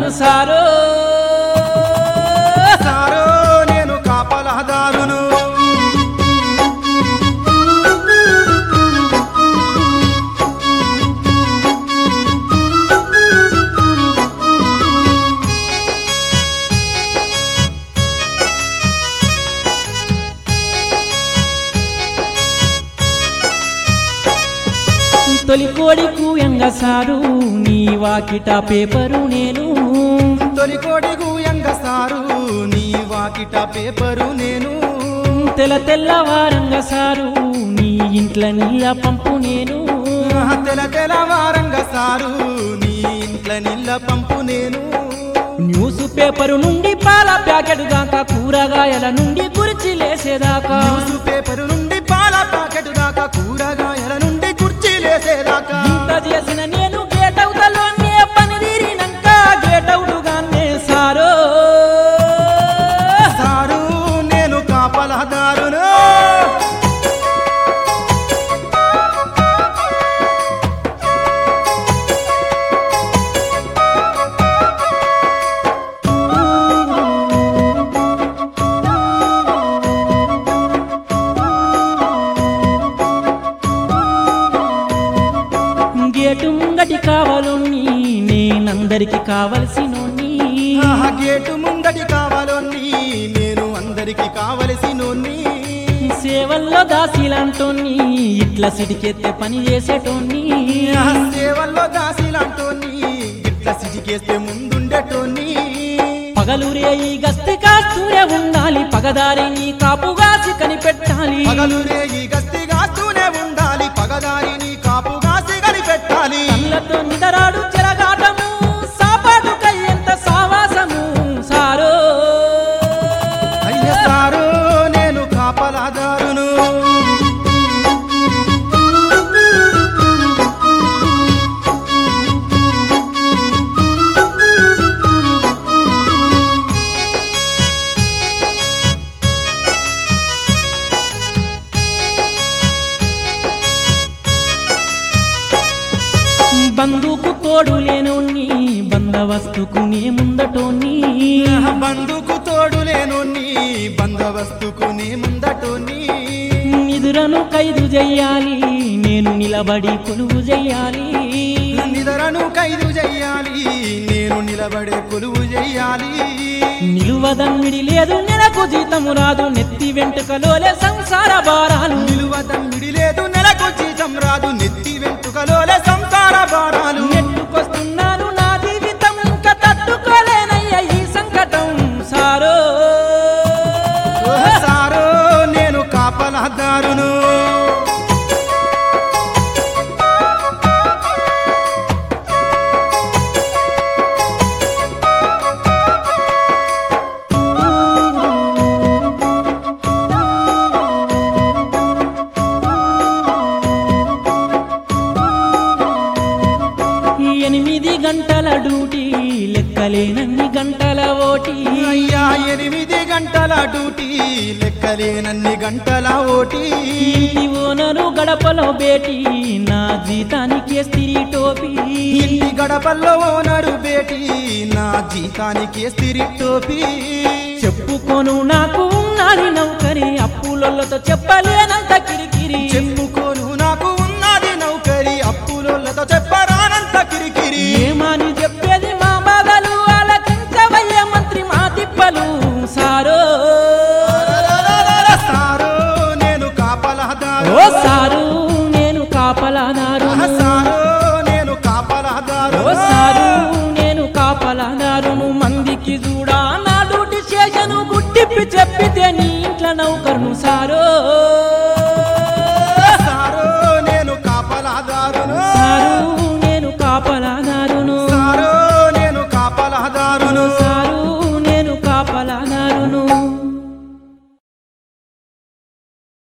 సారో సారో నేను కాపలాదారును తొలి కోడి కూయంగ సారు నీ వాకిట పేపరు నేను తొలి కోడి గూయంగ సారు నీ వాకిట పేపరు నేను తెల తెల్లవారంగ సారు నీ ఇంట్ల నీళ్ళ పంపు నేను తెల తెలవారంగ సారు నీ ఇంట్ల నీళ్ళ పంపు నేను న్యూస్ పేపరు నుండి పాల ప్యాకెట్ దాకా కూరగాయల నుండి కుర్చీ లేసేదాకా న్యూస్ పేపరు నుండి పాల ప్యాకెట్ దాకా కూరగాయల నుండి కుర్చీలేసేదాకా ఇంత చేసిన నేను గేట్ అవుతలోనే పని తీరినాక గేట్ అవుటుగానే సారో సారు నేను కాపలాదారును గేటు ముంగటి కావాలని నేనందరికి కావలసినోని ఆహా, గేటు ముంగటి కావాలని నేను అందరికి కావలసినోన్ని సేవల్లో దాసిలంటోని ఇట్లా సిటికెత్తే పని చేసేటోని ఆహా, సేవల్లో దాసిలాంటోని ఇట్లా సిటికేస్తే ముందుండేటోన్ని పగలురే ఈ గస్తి కాస్తూనే ఉండాలి పగదారి నీ కాపుగాసి కనిపెట్టాలి పగలు రేగి గస్తి గాస్తూనే ఉండాలి పగదారిని కాపుగాసి కనిపెట్టాలి కళ్ళతో నిదరాడు చెరగాటము సాపాటు కయ్యంత సావాసము సారో అయ్య సారు నేను కాపలాదారును బంధుకు తోడు లేనోన్ని బందవస్తుకు నే ముందటోని బంధుకు తోడు లేనోన్ని బందవస్తుకు నీ ముందటోని నిదురను ఖైదు చెయ్యాలి నేను నిలబడి కొలువు చెయ్యాలి నిదరను ఖైదు చెయ్యాలి నేను నిలబడే కొలువు చెయ్యాలి నిలువదమ్మిడి లేదు నెలకు జీతము రాదు నెత్తి వెంటుకలోలే సంసార భారాలు నిలువ తమ్మిడి లేదు నెలకు జీతం రాదు నెత్తి వెంట్రుకలోలే సంసార భారాలు నెట్టుకొస్తున్నాను నా జీవితం ఇంకా తట్టుకోలేనయ్య ఈ సంకటం సారో ఓ సారో నేను కాపలాదారును ఎనిమిది గంటల డ్యూటీ లెక్కలేనన్ని గంటల ఓటీ అయ్యా ఎనిమిది గంటల డ్యూటీ లెక్కలేనన్ని గంటల ఓటీ ఇంటి ఓనరు గడపలో బేటీ నా జీతానికి స్త్రీ టోపీ ఇంటి గడపల్లో ఓనరు బేటి నా జీతానికి స్థిరి టోపీ చెప్పుకోను నాకు ఉన్నది నౌకరి అప్పులతో చెప్పలేనంత కిరికిరి చెప్పుకోను నాకు ఉన్నది నౌకరి అప్పులతో చెప్పరానంత కిరికిరి ఏమని చెప్పేది మా బాధలు ఆలకించవయ్య మంత్రి మా తిప్పలు సారో సారో నేను కాపలాదారు ఓ సారు నేను కాపలాదారు సారో నేను ఓ కాపలాదారు సారు నేను కాపలాదారును మందికి చూడా నా డ్యూటీ చేసను గుట్టిప్పి చెప్పితే నీ ఇంట్లో నౌకర్ను సారో